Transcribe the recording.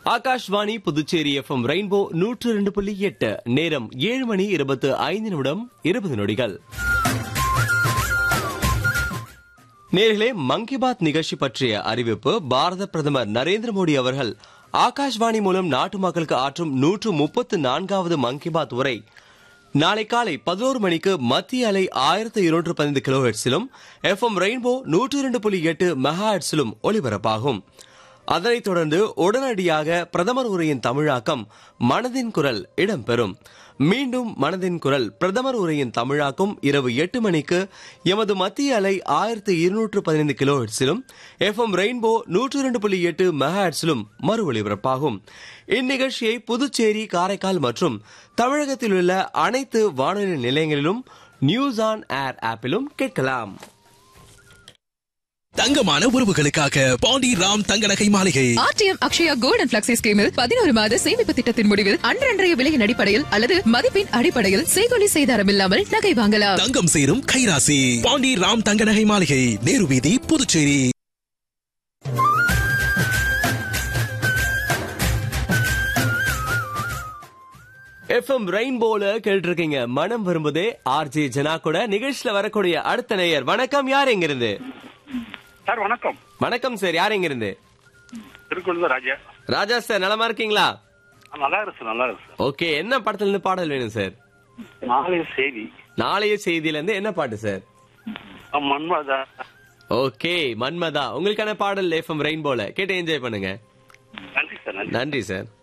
Akashvani Puducherry FM rainbow நூற்று இரண்டு புள்ளி எட்டு நேரம் ஏழு மணி இருபத்து ஐந்து நிமிடம் இருபது நொடிகள் நேர்களே மன் கி பாத் நிகழ்ச்சி பற்றிய அறிவிப்பு பாரத பிரதமர் நரேந்திர மோடி அவர்கள் ஆகாஷ்வாணி மூலம் நாட்டு மக்களுக்கு ஆற்றும் நூற்று முப்பத்து நான்காவது மன் கி பாத் உரை நாளை காலை பதினோரு மணிக்கு மத்திய அலை ஆயிரத்து இருநூற்று பதினைந்து கிலோ ஹெட்ஸிலும் எஃப்எம் ரெயின்போ நூற்று இரண்டு புள்ளி எட்டு மெகா ஹெட்ஸிலும் ஒலிபரப்பாகும் அதனைத் தொடர்ந்து உடனடியாக பிரதமர் உரையின் தமிழாக்கம் மனதின் குரல் இடம்பெறும் மீண்டும் மனதின் குரல் பிரதமர் உரையின் தமிழாக்கம் இரவு எட்டு மணிக்கு எமது மத்திய அலை ஆயிரத்து இருநூற்று பதினைந்து கிலோ ஹெட்ஸிலும் எஃப்எம் ரெயின்போ நூற்று இரண்டு புள்ளி எட்டு மெகா ஹெட்ஸிலும் மறு ஒலிபரப்பாகும் இந்நிகழ்ச்சியை புதுச்சேரி காரைக்கால் மற்றும் தமிழகத்தில் உள்ள அனைத்து வானொலி நிலையங்களிலும் நியூஸ் ஆன் ஏர் ஆப்பிலும் கேட்கலாம் தங்கமான உறவுகளுக்காக பாண்டி ராம் தங்க நகை மாளிகை RTM Akshaya gold and flexi ஸ்கீமில் பதினோரு மாத சேமிப்பு திட்டத்தின் முடிவில் அன்றன்றைய விலையின் அடிப்படையில் அல்லது மதிப்பின் அடிப்படையில் செய்கொலி செய்தாரம் இல்லாமல் நகை வாங்கலாம் தங்கம் சேரும் கைராசி பாண்டி ராம் தங்க நகை மாளிகை நேரு வீதி புதுச்சேரி எஃப்எம் ரெயின்போல கேட்டு இருக்கீங்க மனம் வரும்போதே ஆர்ஜே ஜனா கூட நிகழ்ச்சியில வரக்கூடிய அடுத்த நேயர் வணக்கம் யார் எங்க இருந்து சார் வணக்கம் வணக்கம் சார் யார் எங்க இருந்து திருக்குழந்தை ராஜா ராஜா சார் நலமா இருக்கீங்களா ஆ, நல்லா இருக்கு சார் நல்லா இருக்கு சார் ஓகே என்ன படத்துல இருந்து பாடல் வேணும் சார் நாளைய செய்தி நாளைய செய்தியில இருந்து என்ன பாட்டு சார் ஆ, மன்மதா ஓகே மன்மதா உங்களுக்கான பாடல் எஃப்எம் ரெயின்போல கேட்டு என்ஜாய் பண்ணுங்க நன்றி சார் நன்றி நன்றி சார்